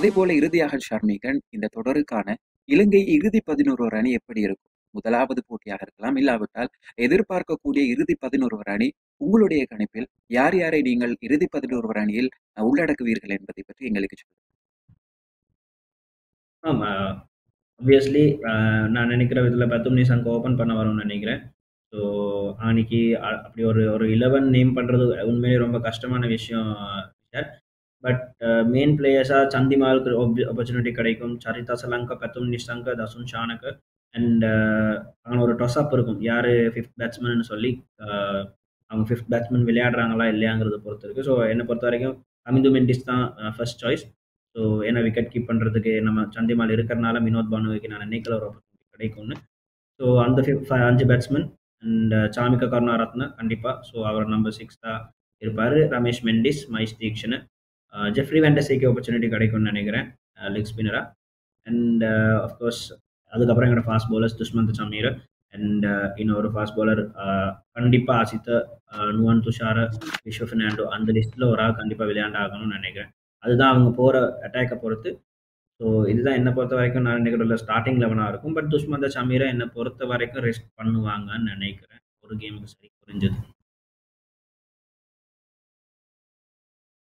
அதே போல இறுதியாக ஷர்மிகன் இந்த தொடருக்கான இலங்கை இறுதி பதினோரு அணி எப்படி இருக்கும் முதலாவது போட்டியாக இருக்கலாம் இல்லாவிட்டால் எதிர்பார்க்கக்கூடிய இறுதி பதினோரு அணி உங்களுடைய கணிப்பில் யார் யாரை நீங்கள் இறுதி பதினோரு அணியில் உள்ளடக்குவீர்கள் என்பதை பற்றி எங்களுக்கு சொல்லுங்கள் ஆமா ஆப்வியஸ்லி நான் நினைக்கிற விதத்தில் பத்துமணி சங்கம் ஓப்பன் பண்ண வரும்னு நினைக்கிறேன் ஸோ அன்னைக்கு அ- அப்படி ஒரு ஒரு இலவன் நேம் பண்ணுறது உண்மையிலேயே ரொம்ப கஷ்டமான விஷயம் சார் பட் மெயின் பிளேயர்ஸாக சந்திமாலுக்கு ஆப்பர்ச்சுனிட்டி கிடைக்கும் சரிதா சலங்கா பத்தும் நிஷங்க தசுன் ஷானுக்கு அண்ட் அங்கே ஒரு டொஸ்அப் இருக்கும் யார் ஃபிஃப்த் பேட்ஸ்மேன் சொல்லி அஹ், அவங்க ஃபிஃப்த் பேட்ஸ்மேன் விளையாடுறாங்களா இல்லையாங்கிறத பொறுத்து இருக்குது ஸோ என்னை பொறுத்த வரைக்கும் அமிந்து மெண்டிஸ் தான் ஃபர்ஸ்ட் சாய்ஸ் ஸோ ஏன்னா விக்கெட் கீப் பண்ணுறதுக்கு நம்ம சந்திமால் இருக்கிறனால வினோத் பானுவுக்கு நான் நினைக்கல ஒரு ஆப்பர்ச்சுனிட்டி கிடைக்கும்னு ஸோ அந்த fif- fi- அஞ்சு பேட்ஸ்மேன் அண்ட் சாமிகா கருணாரத்ன கண்டிப்பாக ஸோ அவர் நம்பர் சிக்ஸ் தான் இருப்பார் ரமேஷ் மெண்டிஸ் மைஸ் தீக்ஷன் ஜெஃப்ரி வெண்டசேக்கு ஆப்பர்ச்சுனிட்டி கிடைக்கும்னு நினைக்கிறேன் லெக் ஸ்பின்னராக அண்ட் அஃப்கோர்ஸ் அதுக்கப்புறம் எங்களோட fast bowlers Dushmantha Chameera and இன்னொரு ஃபாஸ்ட் bowler கண்டிப்பாக ஆசித்த நுவன் துஷார விஸ்வ ஃபெர்னாண்டோ அந்த லிஸ்ட்டில் ஒரு ஆள் கண்டிப்பாக விளையாண்டாகணும்னு நினைக்கிறேன் அதுதான் அவங்க போகிற அட்டாக்கை பொறுத்து ஸோ இதுதான் என்னை பொறுத்த வரைக்கும் நான் நினைக்கிற ஸ்டார்டிங் லெவனாக இருக்கும் பட் துஷ்மந்த சமீரை என்னை பொறுத்த வரைக்கும் ரெஸ்ட் பண்ணுவாங்கன்னு நினைக்கிறேன் ஒரு கேமுக்கு சரி புரிஞ்சது